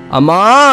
ಅಮ್ಮ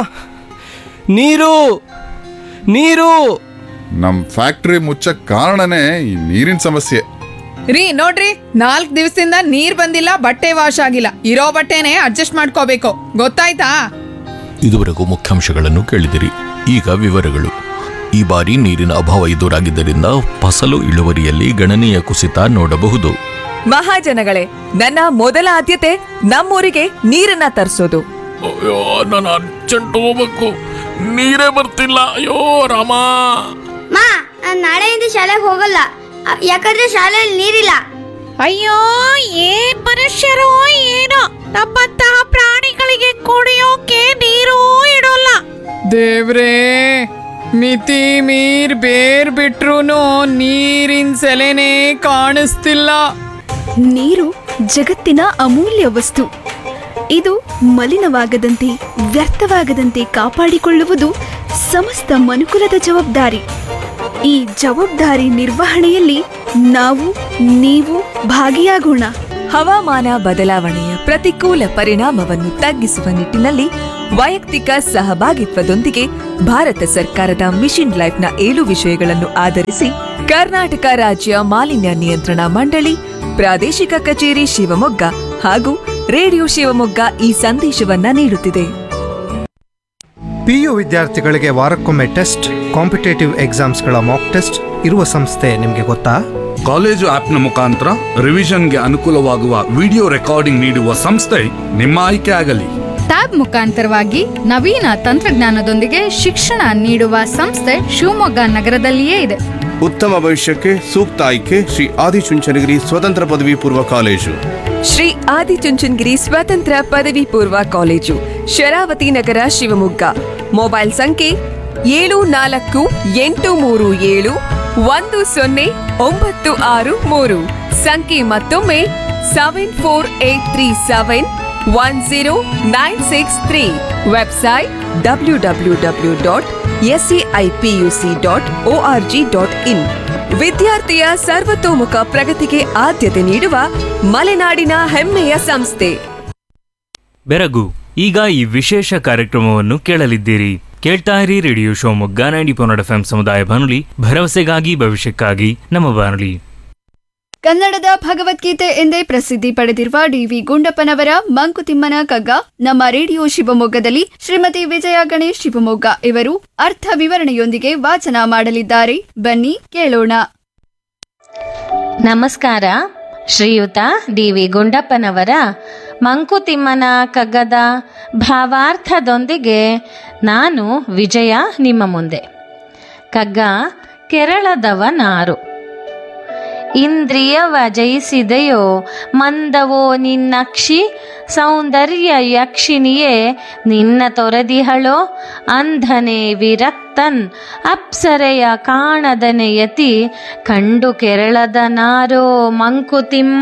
ನೀರು ನೀರು ನಮ್ ಫ್ಯಾಕ್ಟ್ರಿ ಮುಚ್ಚಕ್ ಕಾರಣನೇ ಈ ನೀರಿನ ಸಮಸ್ಯೆ ರೀ ನೋಡ್ರಿ ನಾಲ್ಕ್ ದಿವಸದಿಂದ ನೀರ್ ಬಂದಿಲ್ಲ ಬಟ್ಟೆ ವಾಶ್ ಆಗಿಲ್ಲ ಇರೋ ಬಟ್ಟೆನೆ ಅಡ್ಜಸ್ಟ್ ಮಾಡ್ಕೋಬೇಕು ಗೊತ್ತಾಯ್ತಾ ಇದುವರೆಗೂ ಮುಖ್ಯಾಂಶಗಳನ್ನು ಕೇಳಿದಿರಿ ಈಗ ವಿವರಗಳು ಈ ಬಾರಿ ನೀರಿನ ಅಭಾವ ಎದುರಾಗಿದ್ದರಿಂದ ಫಸಲು ಇಳುವರಿಯಲ್ಲಿ ಗಣನೀಯ ಕುಸಿತ ನೋಡಬಹುದು ಮಹಾಜನಗಳೇ ನನ್ನ ಮೊದಲ ಆದ್ಯತೆ ನಮ್ಮೂರಿಗೆ ನೀರನ್ನ ತರಿಸೋದು ಅಯ್ಯೋ ನಾನು ಅರ್ಜೆಂಟ್ ಹೋಗ್ಬೇಕು ನೀರೇ ಬರ್ತಿಲ್ಲ ಅಯ್ಯೋ ರಾಮ ಮಾ ನಾನ್ ನಾಳೆಯಿಂದ ಶಾಲೆಗೆ ಹೋಗಲ್ಲ ಅ- ಯಾಕಂದ್ರೆ ಶಾಲೆಯಲ್ಲಿ ನೀರಿಲ್ಲ ಅಯ್ಯೋ ಏನ್ ಮನುಷ್ಯರು ಏನೋ ನಮ್ಮಂತಹ ಪ್ರಾಣಿಗಳಿಗೆ ಕುಡಿಯೋಕೆ ನೀರು ಇಡೋಲ್ಲ ದೇವ್ರೇ ಮಿತಿ ಮೀರ್ ಬೇರ್ ಬಿಟ್ರುನು ನೀರಿನ ಸೆಲೆನೇ ಕಾಣಿಸ್ತಿಲ್ಲ ನೀರು ಜಗತ್ತಿನ ಅಮೂಲ್ಯ ವಸ್ತು ಇದು ಮಲಿನವಾಗದಂತೆ ವ್ಯರ್ಥವಾಗದಂತೆ ಕಾಪಾಡಿಕೊಳ್ಳುವುದು ಸಮಸ್ತ ಮನುಕುಲದ ಜವಾಬ್ದಾರಿ ಈ ಜವಾಬ್ದಾರಿ ನಿರ್ವಹಣೆಯಲ್ಲಿ ನಾವು ನೀವು ಭಾಗಿಯಾಗೋಣ ಹವಾಮಾನ ಬದಲಾವಣೆಯ ಪ್ರತಿಕೂಲ ಪರಿಣಾಮವನ್ನು ತಗ್ಗಿಸುವ ನಿಟ್ಟಿನಲ್ಲಿ ವೈಯಕ್ತಿಕ ಸಹಭಾಗಿತ್ವದೊಂದಿಗೆ ಭಾರತ ಸರ್ಕಾರದ ಮಿಷನ್ ಲೈಫ್ನ ಏಳು ವಿಷಯಗಳನ್ನು ಆಧರಿಸಿ ಕರ್ನಾಟಕ ರಾಜ್ಯ ಮಾಲಿನ್ಯ ನಿಯಂತ್ರಣ ಮಂಡಳಿ ಪ್ರಾದೇಶಿಕ ಕಚೇರಿ ಶಿವಮೊಗ್ಗ ಹಾಗೂ ರೇಡಿಯೋ ಶಿವಮೊಗ್ಗ ಈ ಸಂದೇಶವನ್ನ ನೀಡುತ್ತಿದೆ ಪಿಯು ವಿದ್ಯಾರ್ಥಿಗಳಿಗೆ ವಾರಕ್ಕೊಮ್ಮೆ ಟೆಸ್ಟ್ ಕಾಂಪಿಟೇಟಿವ್ ಎಕ್ಸಾಮ್ಸ್ಗಳ ಮಾಕ್ ಟೆಸ್ಟ್ ಇರುವ ಸಂಸ್ಥೆ ನಿಮಗೆ ಗೊತ್ತಾ ಕಾಲೇಜು ಆಪ್ನ ಮುಖಾಂತರ ರಿವಿಷನ್ಗೆ ಅನುಕೂಲವಾಗುವ ವಿಡಿಯೋ ರೆಕಾರ್ಡಿಂಗ್ ನೀಡುವ ಸಂಸ್ಥೆ ನಿಮ್ಮ ಆಯ್ಕೆ ಆಗಲಿ ಟ್ಯಾಬ್ ಮುಖಾಂತರವಾಗಿ ನವೀನ ತಂತ್ರಜ್ಞಾನದೊಂದಿಗೆ ಶಿಕ್ಷಣ ನೀಡುವ ಸಂಸ್ಥೆ ಶಿವಮೊಗ್ಗ ನಗರದಲ್ಲಿಯೇ ಇದೆ ಉತ್ತಮ ಭವಿಷ್ಯಕ್ಕೆ ಸೂಕ್ತ ಆಯ್ಕೆ ಶ್ರೀ ಆದಿಚುಂಚನಗಿರಿ ಸ್ವತಂತ್ರ ಪದವಿ ಪೂರ್ವ ಕಾಲೇಜು ಶ್ರೀ ಆದಿಚುಂಚನಗಿರಿ ಸ್ವತಂತ್ರ ಪದವಿ ಪೂರ್ವ ಕಾಲೇಜು ಶರಾವತಿ ನಗರ ಶಿವಮೊಗ್ಗ ಮೊಬೈಲ್ ಸಂಖ್ಯೆ ಏಳು ನಾಲ್ಕು ಎಂಟು ಮೂರು ಏಳು ಒಂದು ಸೊನ್ನೆ ಒಂಬತ್ತು ಆರು ಮೂರು ಸಂಖ್ಯೆ ಮತ್ತೊಮ್ಮೆ seven four eight three seven one zero nine six three website W W W dot SCIPUC dot O R G dot in ವಿದ್ಯಾರ್ಥಿಯ ಸರ್ವತೋಮುಖ ಪ್ರಗತಿಗೆ ಆದ್ಯತೆ ನೀಡುವ ಮಲೆನಾಡಿನ ಹೆಮ್ಮೆಯ ಸಂಸ್ಥೆ ಬೆರಗು ಈಗ ಈ ವಿಶೇಷ ಕಾರ್ಯಕ್ರಮವನ್ನು ಕೇಳಲಿದ್ದೀರಿ ಕೇಳ್ತಾ ಇರಿ ರೇಡಿಯೋ ಶಿವಮೊಗ್ಗ ನೈಂಟಿ ಪೊನ್ನಡ ಎಫ್ ಸಮುದಾಯ ಬಾನುಲಿ ಭರವಸೆಗಾಗಿ ಭವಿಷ್ಯಕ್ಕಾಗಿ ನಮ್ಮ ಬಾನುಲಿ ಕನ್ನಡದ ಭಗವದ್ಗೀತೆ ಎಂದೇ ಪ್ರಸಿದ್ಧಿ ಪಡೆದಿರುವ ಡಿವಿ ಗುಂಡಪ್ಪನವರ ಮಂಕುತಿಮ್ಮನ ಕಗ್ಗ ನಮ್ಮ ರೇಡಿಯೋ ಶಿವಮೊಗ್ಗದಲ್ಲಿ ಶ್ರೀಮತಿ ವಿಜಯ ಗಣೇಶ್ ಶಿವಮೊಗ್ಗ ಇವರು ಅರ್ಥ ವಿವರಣೆಯೊಂದಿಗೆ ವಾಚನ ಮಾಡಲಿದ್ದಾರೆ ಬನ್ನಿ ಕೇಳೋಣ ನಮಸ್ಕಾರ ಶ್ರೀಯುತ ಡಿ ವಿ ಗುಂಡಪ್ಪನವರ ಮಂಕುತಿಮ್ಮನ ಕಗ್ಗದ ಭಾವಾರ್ಥದೊಂದಿಗೆ ನಾನು ವಿಜಯ ನಿಮ್ಮ ಮುಂದೆ ಕಗ್ಗ ಕೆರಳದವನಾರು ಇಂದ್ರಿಯವ ಜಯಿಸಿದೆಯೋ ಮಂದವೋ ನಿನ್ನಕ್ಷಿ ಸೌಂದರ್ಯ ಯಕ್ಷಿಣಿಯೇ ನಿನ್ನ ತೊರೆದಿಹಳೋ ಅಂಧನೆ ವಿರಕ್ತನ್ ಅಪ್ಸರೆಯ ಕಾಣದನೆಯತಿ ಕಂಡು ಕೆರಳದ ನಾರೋ ಮಂಕುತಿಮ್ಮ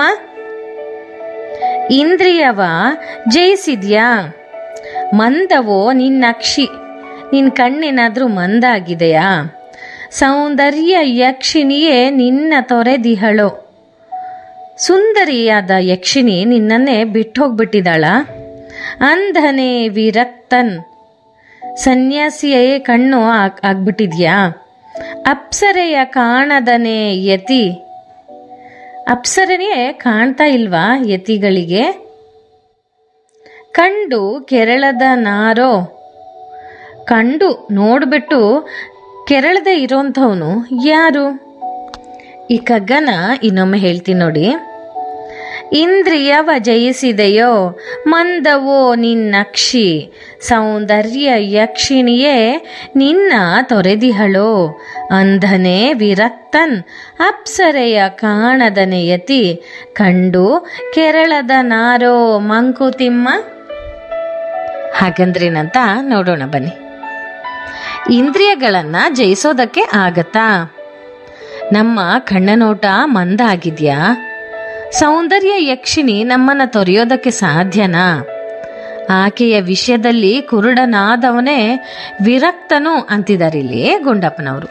ಇಂದ್ರಿಯವ ಜಯಿಸಿದ್ಯಾ ಮಂದವೋ ನಿನ್ನಕ್ಷಿ ನಿನ್ನ ಕಣ್ಣೇನಾದ್ರೂ ಮಂದಾಗಿದೆಯಾ ಸೌಂದರ್ಯ ಯಕ್ಷಿಣಿಯೇ ನಿನ್ನ ತೊರೆದಿಹಳೋ ಸುಂದರಿಯಾದ ಯಕ್ಷಿಣಿ ನಿನ್ನನ್ನೇ ಬಿಟ್ಟೋಗ್ಬಿಟ್ಟಿದ್ದಾಳ ಅಂಧನೆ ವಿರಕ್ತನ್ ಸನ್ಯಾಸಿಯೇ ಕಣ್ಣು ಆಗ್ ಆಗ್ಬಿಟ್ಟಿದ್ಯಾ ಅಪ್ಸರೆಯ ಕಾಣದನೆ ಯತಿ ಅಪ್ಸರನೇ ಕಾಣ್ತಾ ಇಲ್ವಾ ಯತಿಗಳಿಗೆ ಕಂಡು ಕೆರಳದ ನಾರೋ ಕಂಡು ನೋಡ್ಬಿಟ್ಟು ಕೆರಳದೆ ಇರೋಂಥವನು ಯಾರು ಈ ಕಗ್ಗನ ಇನ್ನೊಮ್ಮೆ ಹೇಳ್ತೀನಿ ನೋಡಿ ಇಂದ್ರಿಯವ ಜಯಿಸಿದೆಯೋ ಮಂದವೋ ನಿನ್ನಕ್ಷಿ ಸೌಂದರ್ಯ ಯಕ್ಷಿಣಿಯೇ ನಿನ್ನ ತೊರೆದಿಹಳೋ ಅಂಧನೆ ವಿರಕ್ತನ್ ಅಪ್ಸರೆಯ ಕಾಣದನೆಯತಿ ಕಂಡು ಕೆರಳದ ನಾರೋ ಮಂಕುತಿಮ್ಮ ಹಾಗಂದ್ರೇನಂತ ನೋಡೋಣ ಬನ್ನಿ ಇಂದ್ರಿಯಗಳನ್ನ ಜಯಿಸೋದಕ್ಕೆ ಆಗತ್ತಾ ನಮ್ಮ ಕಣ್ಣನೋಟ ಮಂದ ಆಗಿದ್ಯಾ ಸೌಂದರ್ಯ ಯಕ್ಷಿಣಿ ನಮ್ಮನ್ನ ತೊರೆಯೋದಕ್ಕೆ ಸಾಧ್ಯನಾ ಆಕೆಯ ವಿಷಯದಲ್ಲಿ ಕುರುಡನಾದವನೇ ವಿರಕ್ತನು ಅಂತಿದ್ದಾರೆ ಇಲ್ಲಿ ಗುಂಡಪ್ಪನವರು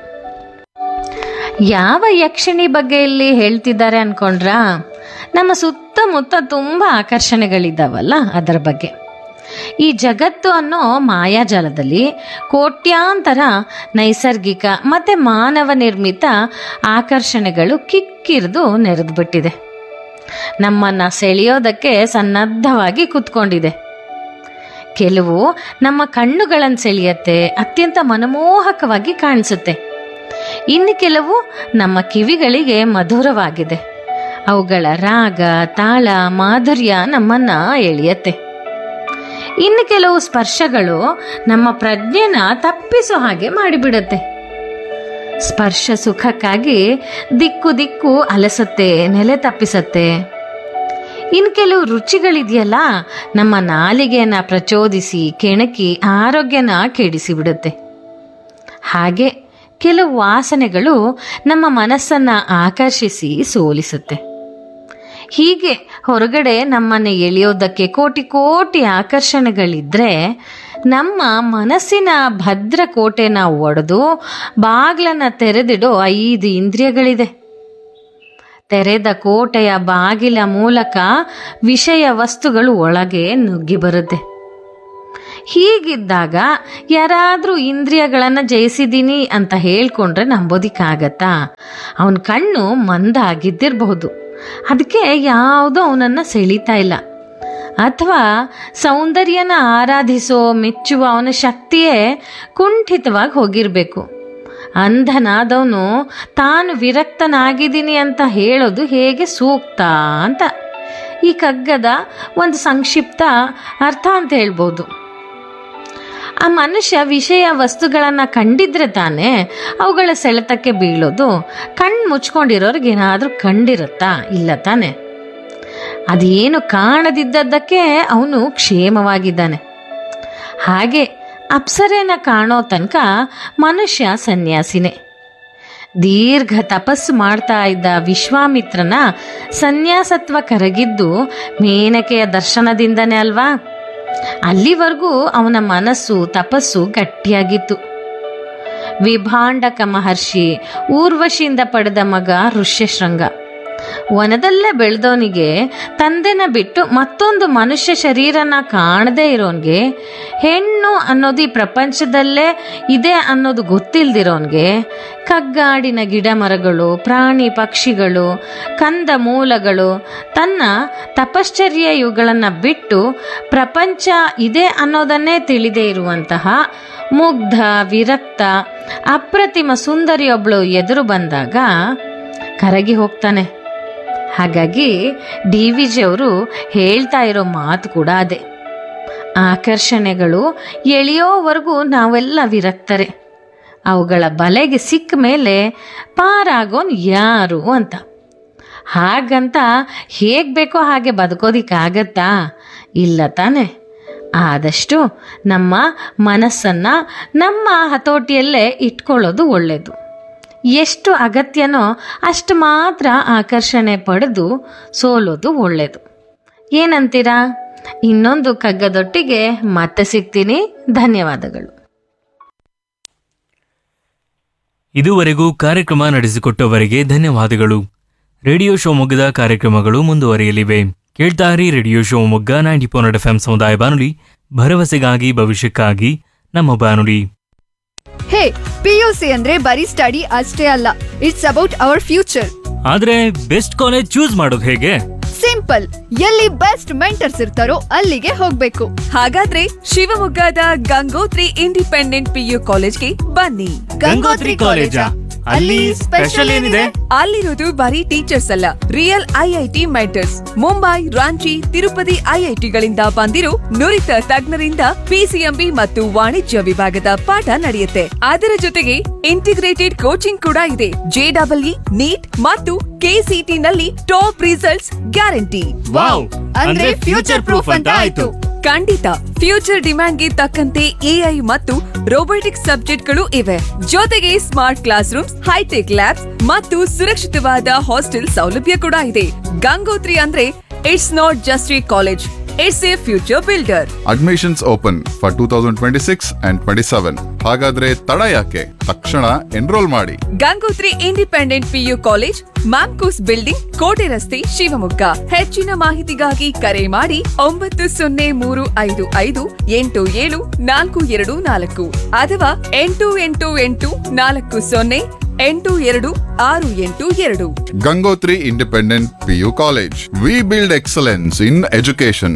ಯಾವ ಯಕ್ಷಿಣಿ ಬಗ್ಗೆ ಇಲ್ಲಿ ಹೇಳ್ತಿದ್ದಾರೆ ಅನ್ಕೊಂಡ್ರಾ ನಮ್ಮ ಸುತ್ತಮುತ್ತ ತುಂಬ ಆಕರ್ಷಣೆಗಳಿದ್ದಾವಲ್ಲ ಅದರ ಬಗ್ಗೆ ಈ ಜಗತ್ತು ಅನ್ನೋ ಮಾಯಾಜಾಲದಲ್ಲಿ ಕೋಟ್ಯಾಂತರ ನೈಸರ್ಗಿಕ ಮತ್ತೆ ಮಾನವ ನಿರ್ಮಿತ ಆಕರ್ಷಣೆಗಳು ಕಿಕ್ಕಿರಿದು ನೆರೆದ್ಬಿಟ್ಟಿದೆ ನಮ್ಮನ್ನ ಸೆಳೆಯೋದಕ್ಕೆ ಸನ್ನದ್ಧವಾಗಿ ಕುತ್ಕೊಂಡಿದೆ ಕೆಲವು ನಮ್ಮ ಕಣ್ಣುಗಳನ್ನು ಸೆಳೆಯತ್ತೆ ಅತ್ಯಂತ ಮನಮೋಹಕವಾಗಿ ಕಾಣಿಸುತ್ತೆ ಇನ್ನು ಕೆಲವು ನಮ್ಮ ಕಿವಿಗಳಿಗೆ ಮಧುರವಾಗಿದೆ ಅವುಗಳ ರಾಗ ತಾಳ ಮಾಧುರ್ಯ ನಮ್ಮನ್ನ ಎಳೆಯತ್ತೆ ಇನ್ನು ಕೆಲವು ಸ್ಪರ್ಶಗಳು ನಮ್ಮ ಪ್ರಜ್ಞೆನ ತಪ್ಪಿಸೋ ಹಾಗೆ ಮಾಡಿಬಿಡತ್ತೆ ಸ್ಪರ್ಶ ಸುಖಕ್ಕಾಗಿ ದಿಕ್ಕು ದಿಕ್ಕು ಅಲಸುತ್ತೆ ನೆಲೆ ತಪ್ಪಿಸತ್ತೆ ಇನ್ನು ಕೆಲವು ರುಚಿಗಳಿದೆಯಲ್ಲ ನಮ್ಮ ನಾಲಿಗೆಯನ್ನ ಪ್ರಚೋದಿಸಿ ಕೆಣಕಿ ಆರೋಗ್ಯನ ಕೆಡಿಸಿ ಬಿಡುತ್ತೆ ಹಾಗೆ ಕೆಲವು ವಾಸನೆಗಳು ನಮ್ಮ ಮನಸ್ಸನ್ನ ಆಕರ್ಷಿಸಿ ಸೋಲಿಸುತ್ತೆ ಹೀಗೆ ಹೊರಗಡೆ ನಮ್ಮನ್ನು ಎಳೆಯೋದಕ್ಕೆ ಕೋಟಿ ಕೋಟಿ ಆಕರ್ಷಣೆಗಳಿದ್ರೆ ನಮ್ಮ ಮನಸ್ಸಿನ ಭದ್ರ ಕೋಟೆನ ಒಡೆದು ಬಾಗ್ಲನ್ನ ತೆರೆದಿಡೋ ಐದು ಇಂದ್ರಿಯಗಳಿದೆ ತೆರೆದ ಕೋಟೆಯ ಬಾಗಿಲ ಮೂಲಕ ವಿಷಯ ವಸ್ತುಗಳು ಒಳಗೆ ನುಗ್ಗಿ ಬರುತ್ತೆ ಹೀಗಿದ್ದಾಗ ಯಾರಾದರೂ ಇಂದ್ರಿಯಗಳನ್ನು ಜಯಿಸಿದ್ದೀನಿ ಅಂತ ಹೇಳ್ಕೊಂಡ್ರೆ ನಂಬೋದಿಕ್ಕಾಗತ್ತಾ ಅವನ ಕಣ್ಣು ಮಂದ ಆಗಿದ್ದಿರಬಹುದು ಅದಕ್ಕೆ ಯಾವುದೋ ಅವನನ್ನು ಸೆಳೀತಾ ಇಲ್ಲ ಅಥವಾ ಸೌಂದರ್ಯನ ಆರಾಧಿಸೋ ಮೆಚ್ಚುವ ಅವನ ಶಕ್ತಿಯೇ ಕುಂಠಿತವಾಗಿ ಹೋಗಿರಬೇಕು ಅಂಧನಾದವನು ತಾನು ವಿರಕ್ತನಾಗಿದ್ದೀನಿ ಅಂತ ಹೇಳೋದು ಹೇಗೆ ಸೂಕ್ತ ಅಂತ ಈ ಕಗ್ಗದ ಒಂದು ಸಂಕ್ಷಿಪ್ತ ಅರ್ಥ ಅಂತ ಹೇಳ್ಬೋದು ಆ ಮನುಷ್ಯ ವಿಷಯ ವಸ್ತುಗಳನ್ನು ಕಂಡಿದ್ರೆ ತಾನೇ ಅವುಗಳ ಸೆಳೆತಕ್ಕೆ ಬೀಳೋದು ಕಣ್ಣು ಮುಚ್ಕೊಂಡಿರೋರ್ಗೆ ಏನಾದರೂ ಕಂಡಿರುತ್ತಾ ಇಲ್ಲ ತಾನೆ ಅದೇನು ಕಾಣದಿದ್ದದ್ದಕ್ಕೆ ಅವನು ಕ್ಷೇಮವಾಗಿದ್ದಾನೆ ಹಾಗೆ ಅಪ್ಸರೆನ ಕಾಣೋ ತನಕ ಮನುಷ್ಯ ಸನ್ಯಾಸಿನೇ ದೀರ್ಘ ತಪಸ್ಸು ಮಾಡ್ತಾ ಇದ್ದ ವಿಶ್ವಾಮಿತ್ರನ ಸನ್ಯಾಸತ್ವ ಕರಗಿದ್ದು ಮೇನಕೆಯ ದರ್ಶನದಿಂದನೇ ಅಲ್ವಾ ಅಲ್ಲಿವರೆಗೂ ಅವನ ಮನಸ್ಸು ತಪಸ್ಸು ಗಟ್ಟಿಯಾಗಿತ್ತು ವಿಭಾಂಡಕ ಮಹರ್ಷಿ ಊರ್ವಶಿಯಿಂದ ಪಡೆದ ಮಗ ಋಷ್ಯಶೃಂಗ ವನದಲ್ಲೇ ಬೆಳೆದವನಿಗೆ ತಂದೆನ ಬಿಟ್ಟು ಮತ್ತೊಂದು ಮನುಷ್ಯ ಶರೀರನ ಕಾಣದೇ ಇರೋನ್ಗೆ ಹೆಣ್ಣು ಅನ್ನೋದು ಈ ಪ್ರಪಂಚದಲ್ಲೇ ಇದೆ ಅನ್ನೋದು ಗೊತ್ತಿಲ್ದಿರೋನ್ಗೆ ಕಗ್ಗಾಡಿನ ಗಿಡ ಮರಗಳು ಪ್ರಾಣಿ ಪಕ್ಷಿಗಳು ಕಂದ ಮೂಲಗಳು ತನ್ನ ತಪಶ್ಚರ್ಯ ಇವುಗಳನ್ನು ಬಿಟ್ಟು ಪ್ರಪಂಚ ಇದೆ ಅನ್ನೋದನ್ನೇ ತಿಳಿದೇ ಇರುವಂತಹ ಮುಗ್ಧ ವಿರಕ್ತ ಅಪ್ರತಿಮ ಸುಂದರಿಯೊಬ್ಬಳು ಎದುರು ಬಂದಾಗ ಕರಗಿ ಹೋಗ್ತಾನೆ ಹಾಗಾಗಿ ಡಿ ವಿ ಜಿಯವರು ಹೇಳ್ತಾ ಇರೋ ಮಾತು ಕೂಡ ಅದೇ ಆಕರ್ಷಣೆಗಳು ಎಳೆಯೋವರೆಗೂ ನಾವೆಲ್ಲ ವಿರಕ್ತರೆ ಅವುಗಳ ಬಲೆಗೆ ಸಿಕ್ಕ ಮೇಲೆ ಪಾರಾಗೋನ್ ಯಾರು ಅಂತ ಹಾಗಂತ ಹೇಗೆ ಬೇಕೋ ಹಾಗೆ ಬದುಕೋದಿಕ್ಕಾಗತ್ತಾ ಇಲ್ಲ ತಾನೆ ಆದಷ್ಟು ನಮ್ಮ ಮನಸ್ಸನ್ನು ನಮ್ಮ ಹತೋಟಿಯಲ್ಲೇ ಇಟ್ಕೊಳ್ಳೋದು ಒಳ್ಳೆಯದು ಎಷ್ಟು ಅಗತ್ಯನೋ ಅಷ್ಟು ಮಾತ್ರ ಆಕರ್ಷಣೆ ಪಡೆದು ಸೋಲೋದು ಒಳ್ಳೆಯದು ಏನಂತೀರಾ ಇನ್ನೊಂದು ಕಗ್ಗದೊಟ್ಟಿಗೆ ಮತ್ತೆ ಸಿಗ್ತೀನಿ ಧನ್ಯವಾದಗಳು ಇದುವರೆಗೂ ಕಾರ್ಯಕ್ರಮ ನಡೆಸಿಕೊಟ್ಟವರಿಗೆ ಧನ್ಯವಾದಗಳು ರೇಡಿಯೋ ಶಿವಮೊಗ್ಗದ ಕಾರ್ಯಕ್ರಮಗಳು ಮುಂದುವರಿಯಲಿವೆ ಕೇಳ್ತಾರಿ ರೇಡಿಯೋ ಶಿವಮೊಗ್ಗ ನೈಂಟಿ ಪೋನೆಟ್ ಎಫ್ ಸಮುದಾಯ ಬಾನುಲಿ ಭರವಸೆಗಾಗಿ ಭವಿಷ್ಯಕ್ಕಾಗಿ ನಮ್ಮ ಬಾನುಲಿ ಹೇ ಪಿಯುಸಿ ಅಂದ್ರೆ ಬರೀ ಸ್ಟಡಿ ಅಷ್ಟೇ ಅಲ್ಲ ಇಟ್ಸ್ ಅಬೌಟ್ ಅವರ್ ಫ್ಯೂಚರ್ ಆದ್ರೆ ಬೆಸ್ಟ್ ಕಾಲೇಜ್ ಚೂಸ್ ಮಾಡೋದು ಹೇಗೆ ಸಿಂಪಲ್ ಎಲ್ಲಿ ಬೆಸ್ಟ್ ಮೆಂಟರ್ಸ್ ಇರ್ತಾರೋ ಅಲ್ಲಿಗೆ ಹೋಗ್ಬೇಕು ಹಾಗಾದ್ರೆ ಶಿವಮೊಗ್ಗದ ಗಂಗೋತ್ರಿ ಇಂಡಿಪೆಂಡೆಂಟ್ ಪಿಯು ಕಾಲೇಜ್ಗೆ ಬನ್ನಿ ಗಂಗೋತ್ರಿ ಕಾಲೇಜಾ? ಅಲ್ಲಿ ಸ್ಪೆಷಲ್ ಏನಿದೆ? ಅಲ್ಲಿರೋದು ಬರೀ ಟೀಚರ್ಸ್ ಅಲ್ಲ real IIT mentors Mumbai Ranchi Tirupati ಐಐಟಿಗಳಿಂದ ಬಂದಿರೋ ನುರಿತ ತಜ್ಞರಿಂದ ಪಿಸಿಎಂಬಿ ಮತ್ತು ವಾಣಿಜ್ಯ ವಿಭಾಗದ ಪಾಠ ನಡೆಯುತ್ತೆ ಅದರ ಜೊತೆಗೆ ಇಂಟಿಗ್ರೇಟೆಡ್ ಕೋಚಿಂಗ್ ಕೂಡ ಇದೆ ಜೆಡಬ್ಲ್ಇ ನೀಟ್ ಮತ್ತು ಕೆಸಿಟಿ ನಲ್ಲಿ ಟಾಪ್ ರಿಸಲ್ಟ್ಸ್ ಗ್ಯಾರಂಟಿ ವಾವ್! ಅಂದ್ರೆ future proof ಅಂತ ಆಯ್ತು. ಖಂಡಿತ ಫ್ಯೂಚರ್ ಡಿಮ್ಯಾಂಡ್ಗೆ ತಕ್ಕಂತೆ ಎಐ ಮತ್ತು ರೋಬೋಟಿಕ್ಸ್ ಸಬ್ಜೆಕ್ಟ್ಗಳು ಇವೆ ಜೊತೆಗೆ smart class rooms hi-tech labs ಮತ್ತು ಸುರಕ್ಷಿತವಾದ ಹಾಸ್ಟೆಲ್ ಸೌಲಭ್ಯ ಕೂಡ ಇದೆ ಗಂಗೋತ್ರಿ ಅಂದ್ರೆ it's not just a college it's a future builder admissions open for two thousand twenty six and twenty seven ಹಾಗಾದ್ರೆ ತಡ ಯಾಕೆ ತಕ್ಷಣ ಎನ್ರೋಲ್ ಮಾಡಿ Gangotri independent PU college Mamcos building ಕೋಟೆ ರಸ್ತೆ ಶಿವಮೊಗ್ಗ ಹೆಚ್ಚಿನ ಮಾಹಿತಿಗಾಗಿ ಕರೆ ಮಾಡಿ ಒಂಬತ್ತು ಸೊನ್ನೆ ಮೂರು ಐದು ಐದು ಎಂಟು ಏಳು ನಾಲ್ಕು ಎರಡು ನಾಲ್ಕು ಅಥವಾ ಎಂಟು ಎಂಟು ಎಂಟು ನಾಲ್ಕು ಸೊನ್ನೆ ಎಂಟು ಎರಡು ಆರು ಎಂಟು ಎರಡು Gangotri independent PU college we build excellence in education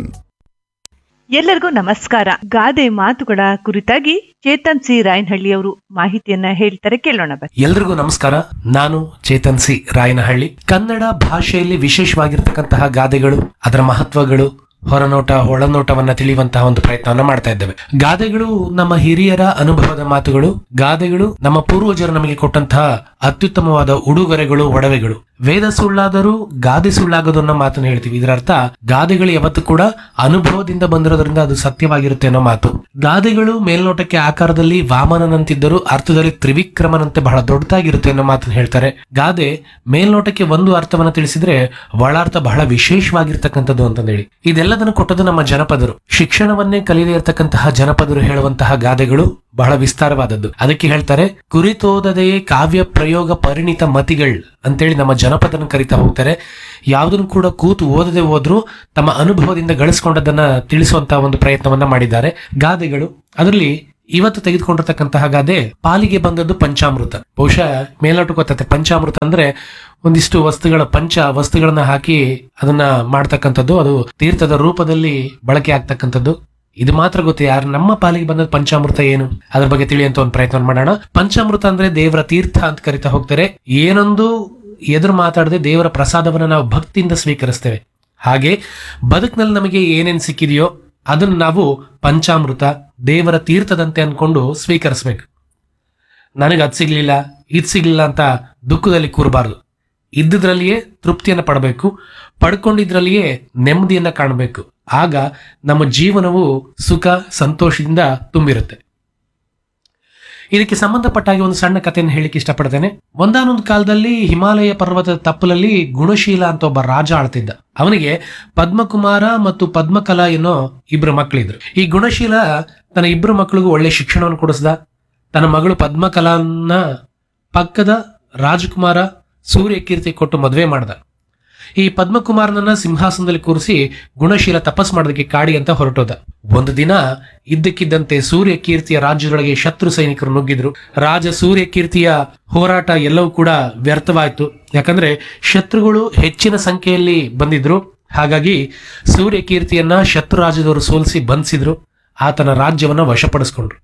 ಎಲ್ಲರಿಗೂ ನಮಸ್ಕಾರ ಗಾದೆ ಮಾತುಗಳ ಕುರಿತಾಗಿ ಚೇತನ್ ಸಿ ರಾಯನಹಳ್ಳಿಯವರು ಮಾಹಿತಿಯನ್ನ ಹೇಳ್ತಾರೆ ಕೇಳೋಣ ಬನ್ನಿ ಎಲ್ರಿಗೂ ನಮಸ್ಕಾರ ನಾನು ಚೇತನ್ ಸಿ ರಾಯನಹಳ್ಳಿ ಕನ್ನಡ ಭಾಷೆಯಲ್ಲಿ ವಿಶೇಷವಾಗಿರ್ತಕ್ಕಂತಹ ಗಾದೆಗಳು ಅದರ ಮಹತ್ವಗಳು ಹೊರನೋಟ ಒಳನೋಟವನ್ನ ತಿಳಿಯುವಂತಹ ಒಂದು ಪ್ರಯತ್ನವನ್ನ ಮಾಡ್ತಾ ಇದ್ದೇವೆ ಗಾದೆಗಳು ನಮ್ಮ ಹಿರಿಯರ ಅನುಭವದ ಮಾತುಗಳು ಗಾದೆಗಳು ನಮ್ಮ ಪೂರ್ವಜರು ನಮಗೆ ಕೊಟ್ಟಂತಹ ಅತ್ಯುತ್ತಮವಾದ ಉಡುಗೊರೆಗಳು ಒಡವೆಗಳು ವೇದ ಸುಳ್ಳಾದರೂ ಗಾದೆ ಸುಳ್ಳಾಗದು ಅನ್ನೋ ಮಾತನ್ನು ಹೇಳ್ತೀವಿ ಇದರ ಅರ್ಥ ಗಾದೆಗಳು ಯಾವತ್ತೂ ಕೂಡ ಅನುಭವದಿಂದ ಬಂದಿರೋದ್ರಿಂದ ಅದು ಸತ್ಯವಾಗಿರುತ್ತೆ ಅನ್ನೋ ಮಾತು ಗಾದೆಗಳು ಮೇಲ್ನೋಟಕ್ಕೆ ಆಕಾರದಲ್ಲಿ ವಾಮನನಂತಿದ್ದರೂ ಅರ್ಥದಲ್ಲಿ ತ್ರಿವಿಕ್ರಮನಂತೆ ಬಹಳ ದೊಡ್ಡದಾಗಿರುತ್ತೆ ಅನ್ನೋ ಮಾತನ್ನು ಹೇಳ್ತಾರೆ ಗಾದೆ ಮೇಲ್ನೋಟಕ್ಕೆ ಒಂದು ಅರ್ಥವನ್ನ ತಿಳಿಸಿದ್ರೆ ಒಳಾರ್ಥ ಬಹಳ ವಿಶೇಷವಾಗಿರ್ತಕ್ಕಂಥದ್ದು ಅಂತಂದೇಳಿ ಇದೆಲ್ಲದನ್ನು ಕೊಟ್ಟದ್ದು ನಮ್ಮ ಜನಪದರು ಶಿಕ್ಷಣವನ್ನೇ ಕಲಿಯದೇ ಇರತಕ್ಕಂತಹ ಜನಪದರು ಹೇಳುವಂತಹ ಗಾದೆಗಳು ಬಹಳ ವಿಸ್ತಾರವಾದದ್ದು ಅದಕ್ಕೆ ಹೇಳ್ತಾರೆ ಕುರಿತೋದದೆಯೇ ಕಾವ್ಯ ಪ್ರಯೋಗ ಪರಿಣಿತ ಮತಿಗಳ್ ಅಂತೇಳಿ ನಮ್ಮ ಜನಪದನ ಕರಿತಾ ಹೋಗ್ತಾರೆ ಯಾವುದನ್ನು ಕೂಡ ಕೂತು ಓದದೆ ಹೋದ್ರೂ ತಮ್ಮ ಅನುಭವದಿಂದ ಗಳಿಸ್ಕೊಂಡದನ್ನ ತಿಳಿಸುವಂತಹ ಒಂದು ಪ್ರಯತ್ನವನ್ನ ಮಾಡಿದ್ದಾರೆ ಗಾದೆಗಳು ಅದರಲ್ಲಿ ಇವತ್ತು ತೆಗೆದುಕೊಂಡಿರ್ತಕ್ಕಂತಹ ಗಾದೆ ಪಾಲಿಗೆ ಬಂದದ್ದು ಪಂಚಾಮೃತ ಬಹುಶಃ ಮೇಲ್ನೋಟಕ್ಕೆ ಗೊತ್ತೈತೆ ಪಂಚಾಮೃತ ಅಂದ್ರೆ ಒಂದಿಷ್ಟು ವಸ್ತುಗಳ ಪಂಚ ವಸ್ತುಗಳನ್ನ ಹಾಕಿ ಅದನ್ನ ಮಾಡ್ತಕ್ಕಂಥದ್ದು ಅದು ತೀರ್ಥದ ರೂಪದಲ್ಲಿ ಬಳಕೆ ಆಗ್ತಕ್ಕಂಥದ್ದು ಇದು ಮಾತ್ರ ಗೊತ್ತು ಯಾರು ನಮ್ಮ ಪಾಲಿಗೆ ಬಂದ ಪಂಚಾಮೃತ ಏನು ಅದ್ರ ಬಗ್ಗೆ ತಿಳಿಯುವಂತ ಒಂದು ಪ್ರಯತ್ನ ಮಾಡೋಣ ಪಂಚಾಮೃತ ಅಂದ್ರೆ ದೇವರ ತೀರ್ಥ ಅಂತ ಕರಿತಾ ಹೋಗ್ತಾರೆ ಏನೊಂದು ಎದುರು ಮಾತಾಡದೆ ದೇವರ ಪ್ರಸಾದವನ್ನ ನಾವು ಭಕ್ತಿಯಿಂದ ಸ್ವೀಕರಿಸ್ತೇವೆ ಹಾಗೆ ಬದುಕಿನಲ್ಲಿ ನಮಗೆ ಏನೇನ್ ಸಿಕ್ಕಿದೆಯೋ ಅದನ್ನ ನಾವು ಪಂಚಾಮೃತ ದೇವರ ತೀರ್ಥದಂತೆ ಅನ್ಕೊಂಡು ಸ್ವೀಕರಿಸ್ಬೇಕು ನನಗೆ ಅದು ಸಿಗ್ಲಿಲ್ಲ ಇದು ಸಿಗ್ಲಿಲ್ಲ ಅಂತ ದುಃಖದಲ್ಲಿ ಕೂರಬಾರ್ದು ಇದ್ದುದ್ರಲ್ಲಿಯೇ ತೃಪ್ತಿಯನ್ನ ಪಡಬೇಕು ಪಡ್ಕೊಂಡಿದ್ರಲ್ಲಿಯೇ ನೆಮ್ಮದಿಯನ್ನ ಕಾಣಬೇಕು ಆಗ ನಮ್ಮ ಜೀವನವು ಸುಖ ಸಂತೋಷದಿಂದ ತುಂಬಿರುತ್ತೆ ಇದಕ್ಕೆ ಸಂಬಂಧಪಟ್ಟ ಹಾಗೆ ಒಂದು ಸಣ್ಣ ಕಥೆಯನ್ನು ಹೇಳಿಕ್ಕೆ ಇಷ್ಟಪಡ್ತೇನೆ ಒಂದಾನೊಂದು ಕಾಲದಲ್ಲಿ ಹಿಮಾಲಯ ಪರ್ವತದ ತಪ್ಪಲಲ್ಲಿ ಗುಣಶೀಲ ಅಂತ ಒಬ್ಬ ರಾಜ ಆಳ್ತಿದ್ದ ಅವನಿಗೆ ಪದ್ಮಕುಮಾರ ಮತ್ತು ಪದ್ಮಕಲಾ ಎನ್ನೋ ಇಬ್ರು ಮಕ್ಕಳಿದ್ರು ಈ ಗುಣಶೀಲ ತನ್ನ ಇಬ್ರು ಮಕ್ಕಳಿಗೂ ಒಳ್ಳೆ ಶಿಕ್ಷಣವನ್ನು ಕೊಡಿಸ್ದ ತನ್ನ ಮಗಳು ಪದ್ಮಕಲಾನ್ನ ಪಕ್ಕದ ರಾಜಕುಮಾರ ಸೂರ್ಯಕೀರ್ತಿ ಕೊಟ್ಟು ಮದುವೆ ಮಾಡ್ದ ಈ ಪದ್ಮಕುಮಾರನನ್ನ ಸಿಂಹಾಸನದಲ್ಲಿ ಕೂರಿಸಿ ಗುಣಶೀಲ ತಪಸ್ ಮಾಡೋದಕ್ಕೆ ಕಾಡಿ ಅಂತ ಹೊರಟೋದ ಒಂದು ದಿನ ಇದ್ದಕ್ಕಿದ್ದಂತೆ ಸೂರ್ಯಕೀರ್ತಿಯ ರಾಜ್ಯದೊಳಗೆ ಶತ್ರು ಸೈನಿಕರು ನುಗ್ಗಿದ್ರು ರಾಜ ಸೂರ್ಯಕೀರ್ತಿಯ ಹೋರಾಟ ಎಲ್ಲವೂ ಕೂಡ ವ್ಯರ್ಥವಾಯ್ತು ಯಾಕಂದ್ರೆ ಶತ್ರುಗಳು ಹೆಚ್ಚಿನ ಸಂಖ್ಯೆಯಲ್ಲಿ ಬಂದಿದ್ರು ಹಾಗಾಗಿ ಸೂರ್ಯಕೀರ್ತಿಯನ್ನ ಶತ್ರು ರಾಜ್ಯದವರು ಸೋಲಿಸಿ ಬಂಧಿಸಿದ್ರು ಆತನ ರಾಜ್ಯವನ್ನ ವಶಪಡಿಸ್ಕೊಂಡ್ರು